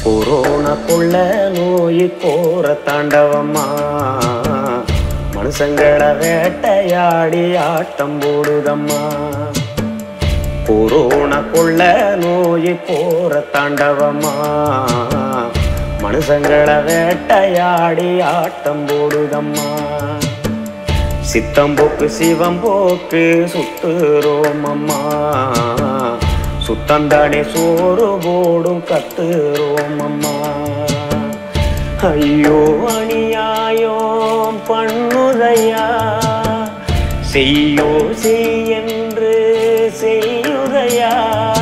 corona கொள்ள நோய் கோர தாண்டவம்மா மனுஷங்களை வேட்டையாடி ஆட்டம் போடுதம்மா கொரோனா கொள்ள நோய் கோர தாண்டவம்மா மனுஷங்களை வேட்டையாடி ஆட்டம் போடுதம்மா சித்தம்போக்கு சிவம்போக்கு சுத்துறோம் அம்மா சுத்தந்தானே சோறு போடும் கத்துறோம் அம்மா ஐயோ அநியாயம் பண்ணுதையா செய்யோ செய்யென்று செய்யுதையா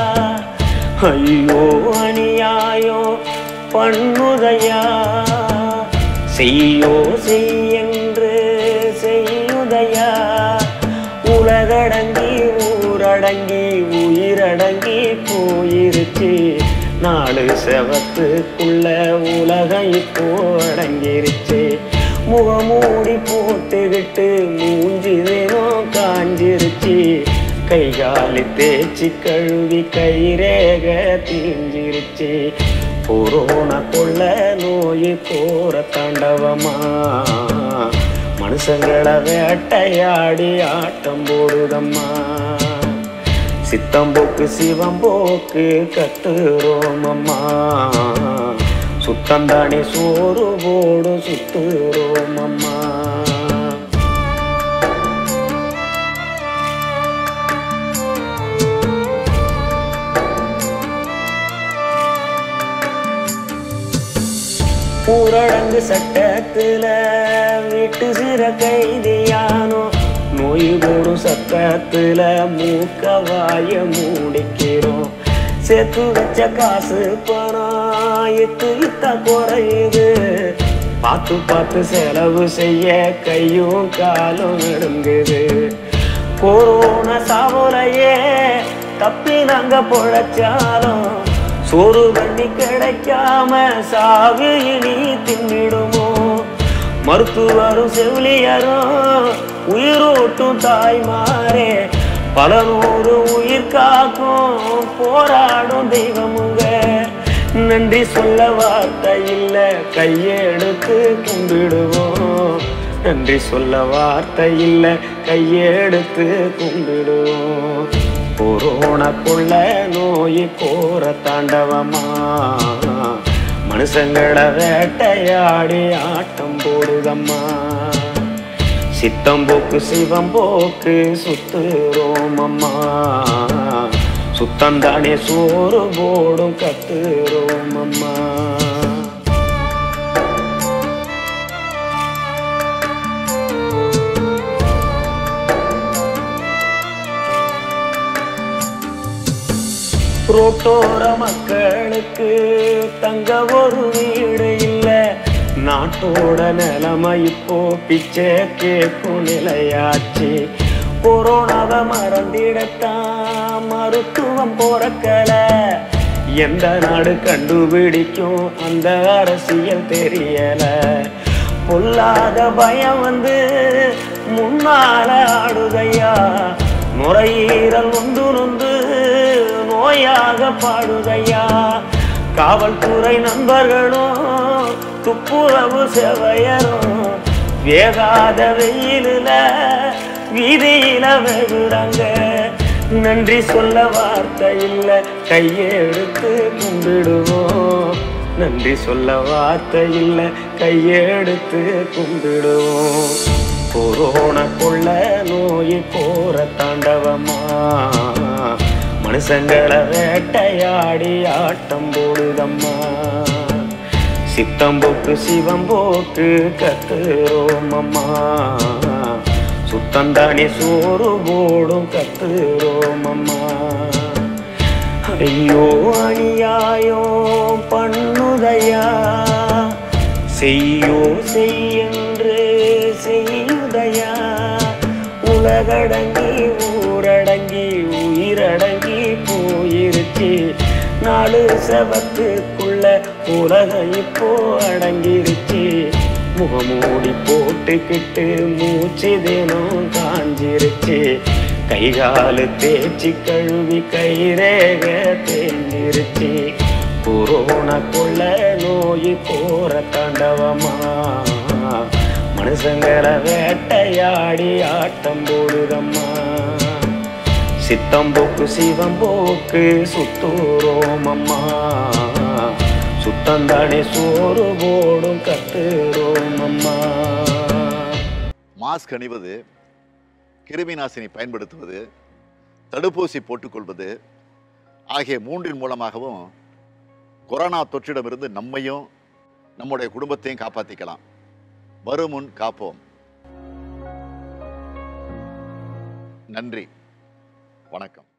ஐயோ அநியாயம் பண்ணுதையா செய்யோ செய்யென்று செய்யுதையா உலகடங்கி ஊரடங்கி உயிரடங்கி போயிருச்சு நாலு செவத்துக்குள்ள உலகம் இப்போ அடங்கிருச்சு முகமூடி போட்டுக்கிட்டு மூஞ்சி தினம் காஞ்சிருச்சு கை காலி தேய்ச்சி கழுவி கைரேக தீஞ்சிருச்சு கொரோனா கொள்ள நோய் போற தாண்டவமா மனுஷங்களை வேட்டையாடி ஆட்டம் போடுதம்மா சித்தம்போக்கு சிவம்போக்கு கத்துறோம் அம்மா சுத்தந்தானே சோறு போடும் சுத்துறோம் அம்மா ஊரடங்கு சட்டத்துல வீட்டு சிற கைதியானோ நோய் போடும் சத்தத்துல மூக்க வாய மூடிக்கிறோம் சேர்த்து வச்ச காசு பணம் எத்து வித்தா குறையுது பார்த்து பார்த்து செலவு செய்ய கையும் காலும் நடுங்குது கொரோனா சாவலையே தப்பி நாங்க பொழைச்சாலும் சோறு பண்ணி கிடைக்காம சாவு இனி தின்னிடுமோ மருத்துவரும் செவிலியரும் உயிரோட்டும் தாய்மாரே பல நூறு உயிர் காக்கும் போராடும் தெய்வமுங்க நன்றி சொல்ல வார்த்தை இல்ல கையெடுத்து கும்பிடுவோம் நன்றி சொல்ல வார்த்தை இல்ல கையெடுத்து கும்பிடுவோம் கொரோனா கொள்ள நோய் கோர தாண்டவமா மனுஷங்களை வேட்டையாடி ஆட்டம் போடுதம்மா சித்தம்போக்கு சிவம்போக்கு சுத்துறோம் அம்மா சுத்தந்தானே சோறு போடும் கத்துறோம் அம்மா ரோட்டோர மக்களுக்கு தங்க ஒரு வீடு இல்ல நாட்டோட நிலைமை இப்போ பிச்சை கேட்கும் நிலையாச்சு கொரோனாவை மறந்திடத்தான் மருத்துவம் போறக்கல எந்த நாடு கண்டுபிடிக்கும் அந்த அரசியல் தெரியல பொல்லாத பயம் வந்து முன்னால ஆடுதையா நுரையீரல் உண்டு நொந்து நோயாக பாடுதையா காவல்துறை நண்பர்களும் துப்புரவு செவையரும் வேகாத வெயிலுல வீதியில வெகுறாங்க நன்றி சொல்ல வார்த்தை இல்ல கையெடுத்து கும்பிடுவோம் நன்றி சொல்ல வார்த்தை இல்ல கையெடுத்து கும்பிடுவோம் கொரோனா கொள்ள நோய் போற தாண்டவமா மனுஷங்களை வேட்டையாடி ஆட்டம் போடுதம்மா சித்தம்போக்கு சிவம்போக்கு கத்துறோம் அம்மா சுத்தந்தானே சோறு போடும் கத்துறோம் அம்மா ஐயோ அநியாயம் பண்ணுதையா செய்யோ செய்யென்று செய்யுதையா உலகடங்கி ஊரடங்கி உயிரடங்கி போயிருச்சு நாலு செவத்துக்குள்ள உலகம் இப்போ அடங்கிருச்சு முகமூடி போட்டுக்கிட்டு மூச்சு தினம் காஞ்சிருச்சு கை காலு தேய்ச்சி கழுவி கைரேக தேஞ்சிருச்சு கொரோனா கொள்ள நோய் போற தாண்டவமா மனுஷங்களை வேட்டையாடி ஆட்டம் போடுதம்மா சித்தம்போக்கு சிவம்போக்கு சுத்தூரோம் அம்மா சுத்தந்தானே சோறு போடும் கத்துறோம் அம்மா மாஸ்க் அணிவது கிருமி நாசினி பயன்படுத்துவது தடுப்பூசி போட்டுக்கொள்வது ஆகிய மூன்றின் மூலமாகவும் கொரோனா தொற்றிடமிருந்து நம்மையும் நம்முடைய குடும்பத்தையும் காப்பாற்றிக்கலாம் வருமுன் காப்போம் நன்றி வணக்கம்